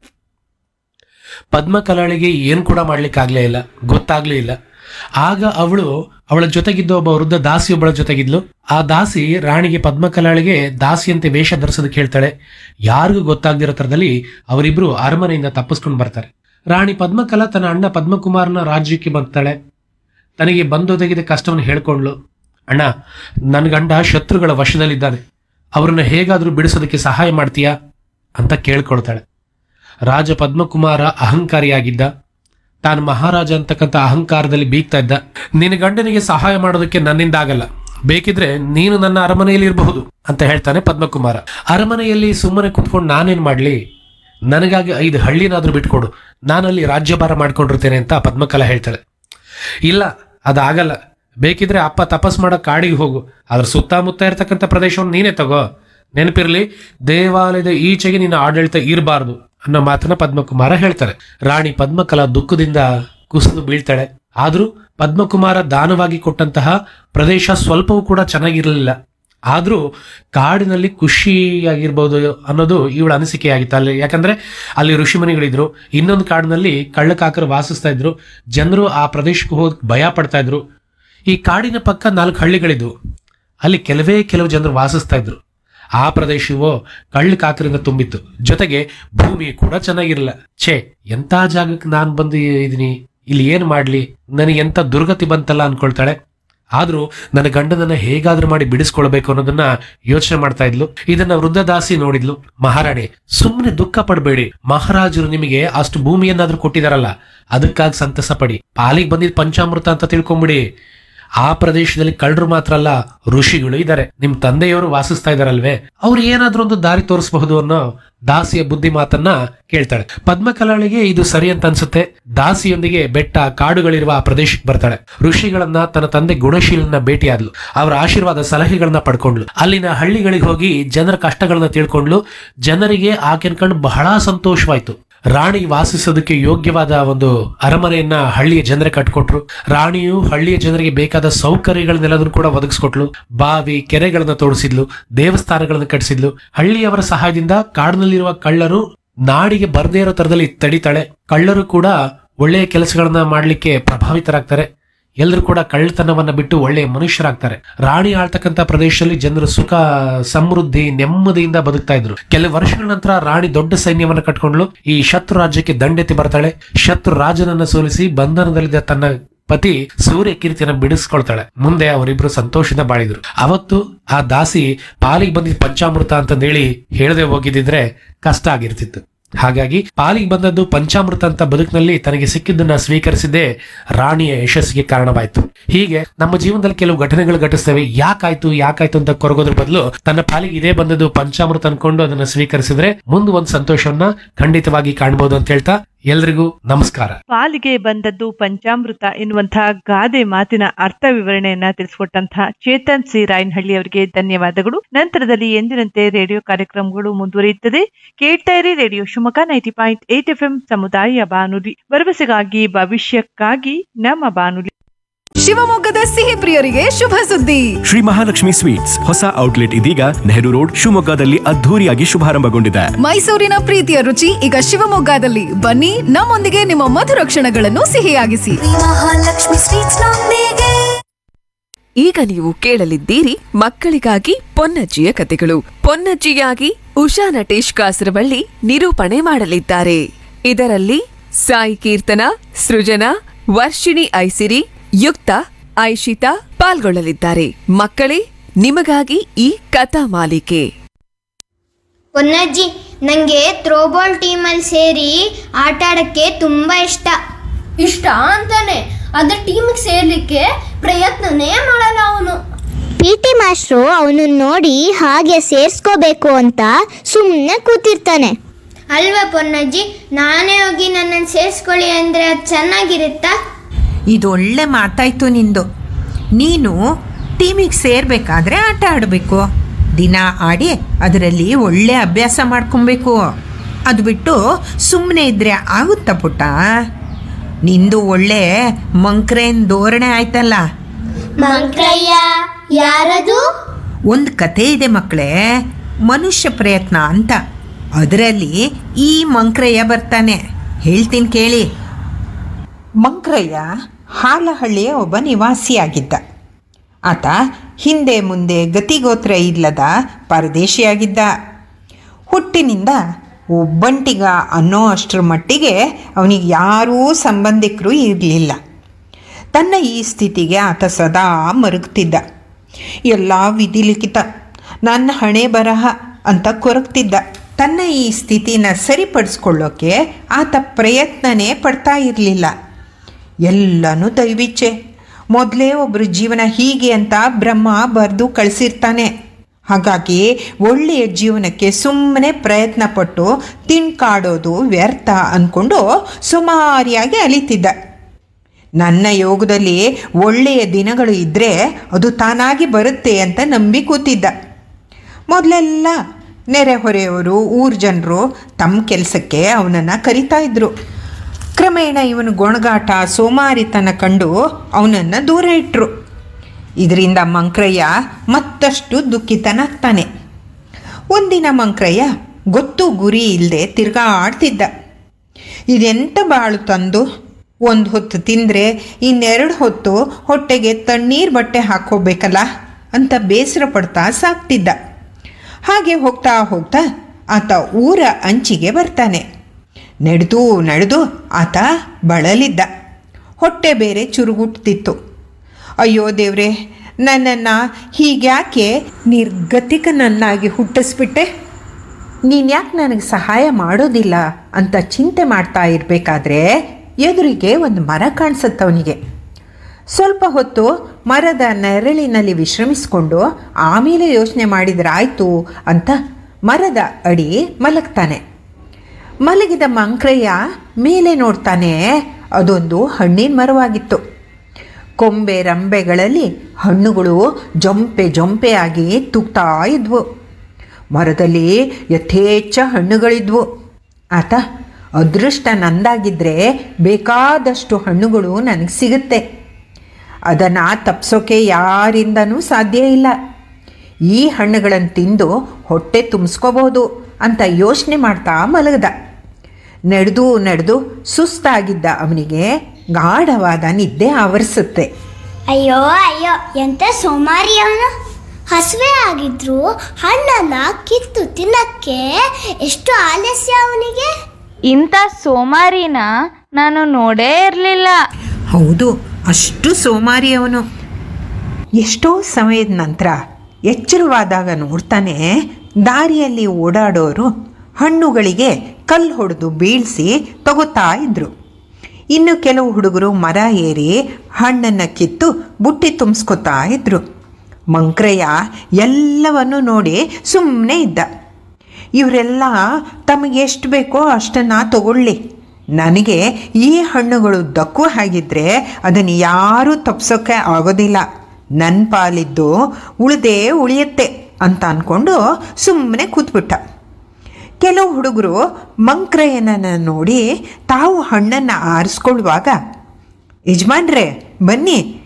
ಪದ್ಮಕಲಾಳಿಗೆ ಏನು ಕೂಡ ಮಾಡ್ಲಿಕ್ಕಾಗ್ಲೇ ಇಲ್ಲ ಗೊತ್ತಾಗ್ಲೇ ಇಲ್ಲ ಆಗ ಅವಳು ಅವಳ ಜೊತೆಗಿದ್ದ ಒಬ್ಬ ವೃದ್ಧ ದಾಸಿಯೊಬ್ಬಳ ಜೊತೆಗಿದ್ಲು ಆ ದಾಸಿ ರಾಣಿಗೆ ಪದ್ಮಕಲಾಳಿಗೆ ದಾಸಿಯಂತೆ ವೇಷ ಧರಿಸೋದಕ್ಕೆ ಹೇಳ್ತಾಳೆ ಯಾರಿಗೂ ಗೊತ್ತಾಗ್ದಿರೋ ಥರದಲ್ಲಿ ಅವರಿಬ್ರು ಅರಮನೆಯಿಂದ ತಪ್ಪಿಸ್ಕೊಂಡು ಬರ್ತಾರೆ ರಾಣಿ ಪದ್ಮಕಲಾ ತನ್ನ ಅಣ್ಣ ಪದ್ಮಕುಮಾರನ ರಾಜ್ಯಕ್ಕೆ ಬರ್ತಾಳೆ ತನಗೆ ಬಂದೊದಗಿದ ಕಷ್ಟವನ್ನು ಹೇಳ್ಕೊಂಡ್ಲು ಅಣ್ಣ ನನ್ನ ಗಂಡ ಶತ್ರುಗಳ ವಶದಲ್ಲಿದ್ದಾನೆ ಅವ್ರನ್ನ ಹೇಗಾದ್ರೂ ಬಿಡಿಸೋದಕ್ಕೆ ಸಹಾಯ ಮಾಡ್ತೀಯಾ ಅಂತ ಕೇಳ್ಕೊಳ್ತಾಳೆ ರಾಜ ಪದ್ಮಕುಮಾರ ಅಹಂಕಾರಿಯಾಗಿದ್ದ ತಾನು ಮಹಾರಾಜ ಅಂತಕ್ಕಂಥ ಅಹಂಕಾರದಲ್ಲಿ ಬೀಗ್ತಾ ಇದ್ದ ನಿನ್ನ ಗಂಡನಿಗೆ ಸಹಾಯ ಮಾಡೋದಕ್ಕೆ ನನ್ನಿಂದ ಆಗಲ್ಲ ಬೇಕಿದ್ರೆ ನೀನು ನನ್ನ ಅರಮನೆಯಲ್ಲಿ ಇರಬಹುದು ಅಂತ ಹೇಳ್ತಾನೆ ಪದ್ಮಕುಮಾರ ಅರಮನೆಯಲ್ಲಿ ಸುಮ್ಮನೆ ಕುತ್ಕೊಂಡು ನಾನೇನ್ ಮಾಡ್ಲಿ ನನಗಾಗಿ ಐದು ಹಳ್ಳಿನಾದ್ರೂ ಬಿಟ್ಕೊಡು ನಾನಲ್ಲಿ ರಾಜ್ಯಭಾರ ಮಾಡ್ಕೊಂಡಿರ್ತೇನೆ ಅಂತ ಪದ್ಮಕಲಾ ಹೇಳ್ತಾಳೆ ಇಲ್ಲ ಅದಾಗಲ್ಲ ಬೇಕಿದ್ರೆ ಅಪ್ಪ ತಪಸ್ ಮಾಡೋ ಕಾಡಿಗೆ ಹೋಗು ಅದ್ರ ಸುತ್ತಮುತ್ತ ಇರತಕ್ಕಂಥ ಪ್ರದೇಶವನ್ನು ನೀನೇ ತಗೋ ನೆನಪಿರ್ಲಿ ದೇವಾಲಯದ ಈಚೆಗೆ ನಿನ್ನ ಆಡಳಿತ ಇರಬಾರ್ದು ಅನ್ನೋ ಮಾತನ್ನ ಪದ್ಮಕುಮಾರ ಹೇಳ್ತಾರೆ ರಾಣಿ ಪದ್ಮಕಲಾ ದುಃಖದಿಂದ ಕುಸಿದು ಬೀಳ್ತಾಳೆ ಆದ್ರೂ ಪದ್ಮಕುಮಾರ ದಾನವಾಗಿ ಕೊಟ್ಟಂತಹ ಪ್ರದೇಶ ಸ್ವಲ್ಪವೂ ಕೂಡ ಚೆನ್ನಾಗಿರಲಿಲ್ಲ ಆದ್ರೂ ಕಾಡಿನಲ್ಲಿ ಖುಷಿಯಾಗಿರ್ಬೋದು ಅನ್ನೋದು ಇವಳ ಅನಿಸಿಕೆಯಾಗಿತ್ತು ಅಲ್ಲಿ ಯಾಕಂದ್ರೆ ಅಲ್ಲಿ ಋಷಿಮುನಿಗಳಿದ್ರು ಇನ್ನೊಂದು ಕಾಡಿನಲ್ಲಿ ಕಳ್ಳಕಾಕರು ವಾಸಿಸ್ತಾ ಇದ್ರು ಜನರು ಆ ಪ್ರದೇಶಕ್ಕೆ ಹೋಗಿ ಭಯ ಪಡ್ತಾ ಇದ್ರು ಈ ಕಾಡಿನ ಪಕ್ಕ ನಾಲ್ಕು ಹಳ್ಳಿಗಳಿದ್ವು ಅಲ್ಲಿ ಕೆಲವೇ ಕೆಲವು ಜನರು ವಾಸಿಸ್ತಾ ಇದ್ರು ಆ ಪ್ರದೇಶವೋ ಕಳ್ಳ ಕಾಕರಿಂದ ತುಂಬಿತ್ತು ಜೊತೆಗೆ ಭೂಮಿ ಕೂಡ ಚೆನ್ನಾಗಿರಲಿಲ್ಲ ಛೇ ಎಂತ ಜಾಗಕ್ಕೆ ನಾನು ಬಂದು ಇದೀನಿ ಇಲ್ಲಿ ಏನ್ ಮಾಡ್ಲಿ ನನಗೆ ಎಂತ ದುರ್ಗತಿ ಬಂತಲ್ಲ ಅನ್ಕೊಳ್ತಾಳೆ ಆದ್ರೂ ನನ್ನ ಗಂಡನನ್ನ ಹೇಗಾದ್ರೂ ಮಾಡಿ ಬಿಡಿಸ್ಕೊಳ್ಬೇಕು ಅನ್ನೋದನ್ನ ಯೋಚನೆ ಮಾಡ್ತಾ ಇದ್ಲು ಇದನ್ನ ವೃದ್ಧ ದಾಸಿ ನೋಡಿದ್ಲು ಮಹಾರಾಣಿ ಸುಮ್ಮನೆ ದುಃಖ ಪಡಬೇಡಿ ಮಹಾರಾಜರು ನಿಮಗೆ ಅಷ್ಟು ಭೂಮಿಯನ್ನಾದ್ರೂ ಕೊಟ್ಟಿದಾರಲ್ಲ ಅದಕ್ಕಾಗಿ ಸಂತಸ ಪಡಿ ಪಾಲಿಗೆ ಬಂದಿದ್ ಪಂಚಾಮೃತ ಅಂತ ತಿಳ್ಕೊಂಬಿಡಿ ಆ ಪ್ರದೇಶದಲ್ಲಿ ಕಳ್ಳರು ಮಾತ್ರ ಅಲ್ಲ ಋಷಿಗಳು ಇದ್ದಾರೆ ನಿಮ್ ತಂದೆಯವರು ವಾಸಿಸ್ತಾ ಇದಾರಲ್ವೇ ಅವ್ರು ಏನಾದ್ರೂ ಒಂದು ದಾರಿ ತೋರಿಸಬಹುದು ಅನ್ನೋ ದಾಸಿಯ ಬುದ್ಧಿ ಮಾತನ್ನ ಕೇಳ್ತಾಳೆ ಪದ್ಮಕಲಾಳಿಗೆ ಇದು ಸರಿ ಅಂತ ಅನ್ಸುತ್ತೆ ದಾಸಿಯೊಂದಿಗೆ ಬೆಟ್ಟ ಕಾಡುಗಳಿರುವ ಆ ಪ್ರದೇಶಕ್ಕೆ ಬರ್ತಾಳೆ ಋಷಿಗಳನ್ನ ತನ್ನ ತಂದೆ ಗುಣಶೀಲನ ಭೇಟಿಯಾದ್ಲು ಅವರ ಆಶೀರ್ವಾದ ಸಲಹೆಗಳನ್ನ ಪಡ್ಕೊಂಡ್ಲು ಅಲ್ಲಿನ ಹಳ್ಳಿಗಳಿಗೆ ಹೋಗಿ ಜನರ ಕಷ್ಟಗಳನ್ನ ತಿಳ್ಕೊಂಡ್ಲು ಜನರಿಗೆ ಆಕೆನ್ ಕಂಡು ಬಹಳ ಸಂತೋಷವಾಯ್ತು ರಾಣಿ ವಾಸಿಸೋದಕ್ಕೆ ಯೋಗ್ಯವಾದ ಒಂದು ಅರಮನೆಯನ್ನ ಹಳ್ಳಿಯ ಜನರೇ ಕಟ್ಕೊಟ್ರು ರಾಣಿಯು ಹಳ್ಳಿಯ ಜನರಿಗೆ ಬೇಕಾದ ಸೌಕರ್ಯಗಳನ್ನೆಲ್ಲದನ್ನು ಕೂಡ ಒದಗಿಸ್ಕೊಟ್ಲು ಬಾವಿ ಕೆರೆಗಳನ್ನ ತೋಡಿಸಿದ್ಲು ದೇವಸ್ಥಾನಗಳನ್ನ ಕಟ್ಟಿಸಿದ್ಲು ಹಳ್ಳಿಯವರ ಸಹಾಯದಿಂದ ಕಾಡಿನಲ್ಲಿರುವ ಕಳ್ಳರು ನಾಡಿಗೆ ಬರ್ದೇ ಇರೋ ತರದಲ್ಲಿ ತಡಿತಾಳೆ ಕಳ್ಳರು ಕೂಡ ಒಳ್ಳೆಯ ಕೆಲಸಗಳನ್ನ ಮಾಡ್ಲಿಕ್ಕೆ ಪ್ರಭಾವಿತರಾಗ್ತಾರೆ ಎಲ್ಲರೂ ಕೂಡ ಕಳ್ಳತನವನ್ನ ಬಿಟ್ಟು ಒಳ್ಳೆಯ ಮನುಷ್ಯರಾಗ್ತಾರೆ ರಾಣಿ ಆಳ್ತಕ್ಕಂತ ಪ್ರದೇಶದಲ್ಲಿ ಜನರು ಸುಖ ಸಮೃದ್ಧಿ ನೆಮ್ಮದಿಯಿಂದ ಬದುಕ್ತಾ ಇದ್ರು ಕೆಲವು ವರ್ಷಗಳ ನಂತರ ರಾಣಿ ದೊಡ್ಡ ಸೈನ್ಯವನ್ನ ಕಟ್ಕೊಂಡ್ಲು ಈ ಶತ್ರು ರಾಜ್ಯಕ್ಕೆ ದಂಡೆತ್ತಿ ಬರ್ತಾಳೆ ಶತ್ರು ರಾಜನನ್ನ ಸೋಲಿಸಿ ಬಂಧನದಲ್ಲಿದ್ದ ತನ್ನ ಪತಿ ಸೂರ್ಯ ಕೀರ್ತಿಯನ್ನ ಬಿಡಿಸ್ಕೊಳ್ತಾಳೆ ಮುಂದೆ ಅವರಿಬ್ರು ಸಂತೋಷದಿಂದ ಬಾಳಿದ್ರು ಅವತ್ತು ಆ ದಾಸಿ ಪಾಲಿಗೆ ಬಂದಿದ್ದ ಪಂಚಾಮೃತ ಅಂತಂದೇಳಿ ಹೇಳದೆ ಹೋಗಿದ್ದಿದ್ರೆ ಕಷ್ಟ ಆಗಿರ್ತಿತ್ತು ಹಾಗಾಗಿ ಪಾಲಿಗೆ ಬಂದದ್ದು ಪಂಚಾಮೃತ ಅಂತ ಬದುಕಿನಲ್ಲಿ ತನಗೆ ಸಿಕ್ಕಿದ್ದನ್ನ ಸ್ವೀಕರಿಸಿದ್ದೇ ರಾಣಿಯ ಯಶಸ್ಸಿಗೆ ಕಾರಣವಾಯ್ತು ಹೀಗೆ ನಮ್ಮ ಜೀವನದಲ್ಲಿ ಕೆಲವು ಘಟನೆಗಳು ಘಟಿಸ್ತವೆ ಯಾಕಾಯ್ತು ಯಾಕಾಯ್ತು ಅಂತ ಕೊರಗೋದ್ರ ಬದಲು ತನ್ನ ಪಾಲಿಗೆ ಇದೇ ಬಂದದ್ದು ಪಂಚಾಮೃತ ಅನ್ಕೊಂಡು ಅದನ್ನ ಸ್ವೀಕರಿಸಿದ್ರೆ ಮುಂದೆ ಒಂದು ಸಂತೋಷವನ್ನ ಖಂಡಿತವಾಗಿ ಕಾಣಬಹುದು ಅಂತ ಹೇಳ್ತಾ ಎಲ್ರಿಗೂ ನಮಸ್ಕಾರ ಪಾಲಿಗೆ ಬಂದದ್ದು ಪಂಚಾಮೃತ ಎನ್ನುವಂತಹ ಗಾದೆ ಮಾತಿನ ಅರ್ಥ ವಿವರಣೆಯನ್ನ ತಿಳಿಸಿಕೊಟ್ಟಂತಹ ಚೇತನ್ ಸಿ ರಾಯನಹಳ್ಳಿ ಅವರಿಗೆ ಧನ್ಯವಾದಗಳು ನಂತರದಲ್ಲಿ ಎಂದಿನಂತೆ ರೇಡಿಯೋ ಕಾರ್ಯಕ್ರಮಗಳು ಮುಂದುವರಿಯುತ್ತದೆ ಕೇಳ್ತಾ ಇರಿ radio Shivamogga ninety point eight F M ಸಮುದಾಯ ಬಾನುಲಿ ಭರವಸೆಗಾಗಿ ಭವಿಷ್ಯಕ್ಕಾಗಿ ನಮ್ಮ ಬಾನುಲಿ ಶಿವಮೊಗ್ಗದ ಸಿಹಿ ಪ್ರಿಯರಿಗೆ ಶುಭ ಸುದ್ದಿ ಶ್ರೀ ಮಹಾಲಕ್ಷ್ಮಿ ಸ್ವೀಟ್ಸ್ ಹೊಸ ಔಟ್ಲೆಟ್ ಇದೀಗ ನೆಹರು ರೋಡ್ ಶಿವಮೊಗ್ಗದಲ್ಲಿ ಅದ್ಧೂರಿಯಾಗಿ ಶುಭಾರಂಭಗೊಂಡಿದೆ ಮೈಸೂರಿನ ಪ್ರೀತಿಯ ರುಚಿ ಈಗ ಶಿವಮೊಗ್ಗದಲ್ಲಿ ಬನ್ನಿ ನಮ್ಮೊಂದಿಗೆ ನಿಮ್ಮ ಮಧುರ ಕ್ಷಣಗಳನ್ನು ಸಿಹಿಯಾಗಿಸಿ ಮಹಾಲಕ್ಷ್ಮಿ ಸ್ವೀಟ್ಸ್ ನೊಂದಿಗೆ ಈಗ ನೀವು ಕೇಳಲಿದ್ದೀರಿ ಮಕ್ಕಳಿಗಾಗಿ ಪೊನ್ನಜ್ಜಿಯ ಕತೆಗಳು ಪೊನ್ನಜ್ಜಿಯಾಗಿ ಉಷಾ ನಟೇಶ್ ಕಾಸರವಳ್ಳಿ ನಿರೂಪಣೆ ಮಾಡಲಿದ್ದಾರೆ ಇದರಲ್ಲಿ ಸಾಯಿ ಕೀರ್ತನ ಸೃಜನಾ ವರ್ಷಿಣಿ ಐಸಿರಿ ಯುಕ್ತ ಐಶಿತಾ ಪಾಲ್ಗೊಳ್ಳಲಿದ್ದಾರೆ ಮಕ್ಕಳೇ ನಿಮಗಾಗಿ ಈ ಕಥಾ ಮಾಲಿಕೆ ಪೊನ್ನಜ್ಜಿ ನನಗೆ ಥ್ರೋಬಾಲ್ ಟೀಮಲ್ಲಿ ಸೇರಿ ಆಟ ಆಡೋಕ್ಕೆ ತುಂಬ ಇಷ್ಟ ಇಷ್ಟ ಅಂತಾನೆ ಅದ್ರ ಟೀಮಿಗೆ ಸೇರ್ಲಿಕ್ಕೆ ಪ್ರಯತ್ನನೇ ಮಾಡಲ್ಲ ಅವನು ಪಿ ಟಿ ಮಾಸ್ಟ್ರು ಅವನು ನೋಡಿ ಹಾಗೆ ಸೇರಿಸ್ಕೋಬೇಕು ಅಂತ ಸುಮ್ಮನೆ ಕೂತಿರ್ತಾನೆ ಅಲ್ವಾ ಪೊನ್ನಜ್ಜಿ ನಾನೇ ಹೋಗಿ ನನ್ನನ್ನು ಸೇರಿಸ್ಕೊಳ್ಳಿ ಅಂದರೆ ಅದು ಚೆನ್ನಾಗಿರುತ್ತಾ ಇದೊಳ್ಳೆ ಮಾತಾಯ್ತು ನಿಂದು ನೀನು ಟೀಮಿಗೆ ಸೇರಬೇಕಾದ್ರೆ ಆಟ ಆಡಬೇಕು ದಿನ ಆಡಿ ಅದರಲ್ಲಿ ಒಳ್ಳೆ ಅಭ್ಯಾಸ ಮಾಡ್ಕೊಬೇಕು ಅದು ಬಿಟ್ಟು ಸುಮ್ಮನೆ ಇದ್ರೆ ಆಗುತ್ತಾ ಪುಟ್ಟ ನಿಂದು ಒಳ್ಳೆ ಮಂಕ್ರೇನ್ ಧೋರಣೆ ಆಯ್ತಲ್ಲ ಮಂಕ್ರಯ್ಯ ಯಾರದು ಒಂದು ಕತೆ ಇದೆ ಮಕ್ಕಳೇ ಮನುಷ್ಯ ಪ್ರಯತ್ನ ಅಂತ ಅದರಲ್ಲಿ ಈ ಮಂಕ್ರಯ್ಯ ಬರ್ತಾನೆ ಹೇಳ್ತೀನಿ ಕೇಳಿ ಮಂಕ್ರಯ್ಯ ಹಾಲಹಳ್ಳಿಯ ಒಬ್ಬ ನಿವಾಸಿಯಾಗಿದ್ದ ಆತ ಹಿಂದೆ ಮುಂದೆ ಗತಿಗೋತ್ರ ಇಲ್ಲದ ಪರದೇಶಿಯಾಗಿದ್ದ ಹುಟ್ಟಿನಿಂದ ಒಬ್ಬಂಟಿಗ ಅನ್ನೋ ಅಷ್ಟರ ಮಟ್ಟಿಗೆ ಅವನಿಗೆ ಯಾರೂ ಸಂಬಂಧಿಕರು ಇರಲಿಲ್ಲ ತನ್ನ ಈ ಸ್ಥಿತಿಗೆ ಆತ ಸದಾ ಮರುಗ್ತಿದ್ದ ಎಲ್ಲ ವಿಧಿಲಿಖಿತ ನನ್ನ ಹಣೆ ಬರಹ ಅಂತ ಕೊರಗ್ತಿದ್ದ ತನ್ನ ಈ ಸ್ಥಿತಿನ ಸರಿಪಡಿಸ್ಕೊಳ್ಳೋಕೆ ಆತ ಪ್ರಯತ್ನನೇ ಪಡ್ತಾ ಇರಲಿಲ್ಲ ಎಲ್ಲನೂ ದೈವಿಚ್ಛೆ ಮೊದಲೇ ಒಬ್ಬರು ಜೀವನ ಹೀಗೆ ಅಂತ ಬ್ರಹ್ಮ ಬರೆದು ಕಳಿಸಿರ್ತಾನೆ ಹಾಗಾಗಿ ಒಳ್ಳೆಯ ಜೀವನಕ್ಕೆ ಸುಮ್ಮನೆ ಪ್ರಯತ್ನ ಪಟ್ಟು ತಿನ್ಕಾಡೋದು ವ್ಯರ್ಥ ಅಂದ್ಕೊಂಡು ಸುಮಾರಿಯಾಗಿ ಅಲಿತಿದ್ದ ನನ್ನ ಯೋಗದಲ್ಲಿ ಒಳ್ಳೆಯ ದಿನಗಳು ಇದ್ದರೆ ಅದು ತಾನಾಗಿ ಬರುತ್ತೆ ಅಂತ ನಂಬಿ ಕೂತಿದ್ದ ಮೊದಲೆಲ್ಲ ನೆರೆಹೊರೆಯವರು ಊರ ಜನರು ತಮ್ಮ ಕೆಲಸಕ್ಕೆ ಅವನನ್ನು ಕರಿತಾ ಇದ್ರು ಕ್ರಮೇಣ ಇವನು ಗೊಣಗಾಟ ಸೋಮಾರಿತನ ಕಂಡು ಅವನನ್ನು ದೂರ ಇಟ್ಟರು ಇದರಿಂದ ಮಂಕ್ರಯ್ಯ ಮತ್ತಷ್ಟು ದುಃಖಿತನಾಗ್ತಾನೆ ಒಂದಿನ ಮಂಕ್ರಯ್ಯ ಗೊತ್ತು ಗುರಿ ಇಲ್ಲದೆ ತಿರ್ಗಾಡ್ತಿದ್ದ ಇದೆಂತ ಬಾಳು ತಂದು ಒಂದು ಹೊತ್ತು ತಿಂದರೆ ಇನ್ನೆರಡು ಹೊತ್ತು ಹೊಟ್ಟೆಗೆ ತಣ್ಣೀರು ಬಟ್ಟೆ ಹಾಕ್ಕೋಬೇಕಲ್ಲ ಅಂತ ಬೇಸರ ಪಡ್ತಾ ಸಾಕ್ತಿದ್ದ ಹಾಗೆ ಹೋಗ್ತಾ ಹೋಗ್ತಾ ಆತ ಊರ ಅಂಚಿಗೆ ಬರ್ತಾನೆ ನಡೆದು ನಡೆದು ಆತ ಬಳಲಿದ್ದ ಹೊಟ್ಟೆ ಬೇರೆ ಚುರುಗುಟ್ತಿತ್ತು ಅಯ್ಯೋ ದೇವ್ರೆ ನನ್ನನ್ನು ಹೀಗ್ಯಾಕೆ ನಿರ್ಗತಿಕನನ್ನಾಗಿ ಹುಟ್ಟಿಸ್ಬಿಟ್ಟೆ ನೀನ್ಯಾಕೆ ನನಗೆ ಸಹಾಯ ಮಾಡೋದಿಲ್ಲ ಅಂತ ಚಿಂತೆ ಮಾಡ್ತಾ ಇರಬೇಕಾದ್ರೆ ಎದುರಿಗೆ ಒಂದು ಮರ ಕಾಣಿಸುತ್ತವನಿಗೆ ಸ್ವಲ್ಪ ಹೊತ್ತು ಮರದ ನೆರಳಿನಲ್ಲಿ ವಿಶ್ರಮಿಸಿಕೊಂಡು ಆಮೇಲೆ ಯೋಚನೆ ಮಾಡಿದ್ರಾಯ್ತು ಅಂತ ಮರದ ಅಡಿ ಮಲಗ್ತಾನೆ ಮಲಗಿದ ಮಂಕ್ರಯ್ಯ ಮೇಲೆ ನೋಡ್ತಾನೆ ಅದೊಂದು ಹಣ್ಣಿನ ಮರವಾಗಿತ್ತು ಕೊಂಬೆ ರಂಬೆಗಳಲ್ಲಿ ಹಣ್ಣುಗಳು ಜೊಂಪೆ ಜೊಂಪೆಯಾಗಿ ತೂಗ್ತಾ ಇದ್ವು ಮರದಲ್ಲಿ ಯಥೇಚ್ಛ ಹಣ್ಣುಗಳಿದ್ವು ಆತ ಅದೃಷ್ಟ ನಂದಾಗಿದ್ದರೆ ಬೇಕಾದಷ್ಟು ಹಣ್ಣುಗಳು ನನಗೆ ಸಿಗುತ್ತೆ ಅದನ್ನು ತಪ್ಸೋಕೆ ಯಾರಿಂದನೂ ಸಾಧ್ಯ ಇಲ್ಲ ಈ ಹಣ್ಣುಗಳನ್ನು ತಿಂದು ಹೊಟ್ಟೆ ತುಂಬಿಸ್ಕೋಬಹುದು ಅಂತ ಯೋಚನೆ ಮಾಡ್ತಾ ಮಲಗದ ನಡೆದು ನಡೆದು ಸುಸ್ತಾಗಿದ್ದ ಅವನಿಗೆ ಗಾಢವಾದ ನಿದ್ದೆ ಆವರಿಸುತ್ತೆ ಅಯ್ಯೋ ಅಯ್ಯೋ ಎಂತ ಸೋಮಾರಿ ಅವನು ಹಸುವೆ ಆಗಿದ್ರು ಹಣ್ಣನ್ನ ಕಿತ್ತು ತಿನ್ನಕ್ಕೆ ಎಷ್ಟು ಆಲಸ್ಯ ಅವನಿಗೆ ಇಂಥ ಸೋಮಾರಿನ ನಾನು ನೋಡೇ ಇರಲಿಲ್ಲ ಹೌದು ಅಷ್ಟು ಸೋಮಾರಿ ಅವನು ಎಷ್ಟೋ ಸಮಯದ ನಂತರ ಎಚ್ಚರವಾದಾಗ ನೋಡ್ತಾನೆ ದಾರಿಯಲ್ಲಿ ಓಡಾಡೋರು ಹಣ್ಣುಗಳಿಗೆ ಕಲ್ಲು ಹೊಡೆದು ಬೀಳಿಸಿ ತಗೋತಾ ಇದ್ರು ಇನ್ನು ಕೆಲವು ಹುಡುಗರು ಮರ ಏರಿ ಹಣ್ಣನ್ನು ಕಿತ್ತು ಬುಟ್ಟಿ ತುಂಬಿಸ್ಕೊತಾ ಇದ್ರು ಮಂಕ್ರಯ್ಯ ಎಲ್ಲವನ್ನೂ ನೋಡಿ ಸುಮ್ಮನೆ ಇದ್ದ ಇವರೆಲ್ಲ ತಮಗೆ ಎಷ್ಟು ಬೇಕೋ ಅಷ್ಟನ್ನು ತಗೊಳ್ಳಿ ನನಗೆ ಈ ಹಣ್ಣುಗಳು ದಕ್ಕುವ ಹಾಗಿದ್ರೆ ಅದನ್ನು ಯಾರೂ ತಪ್ಸೋಕ್ಕೆ ಆಗೋದಿಲ್ಲ ನನ್ನ ಪಾಲಿದ್ದು ಉಳಿದೇ ಉಳಿಯುತ್ತೆ ಅಂತ ಅಂದ್ಕೊಂಡು ಸುಮ್ಮನೆ ಕೂತ್ಬಿಟ್ಟ ಕೆಲವು ಹುಡುಗರು ಮಂಕ್ರಯ್ಯನನ್ನು ನೋಡಿ ತಾವು ಹಣ್ಣನ್ನು ಆರಿಸ್ಕೊಳ್ಳುವಾಗ ಯಜಮಾನ್ರೆ ಬನ್ನಿ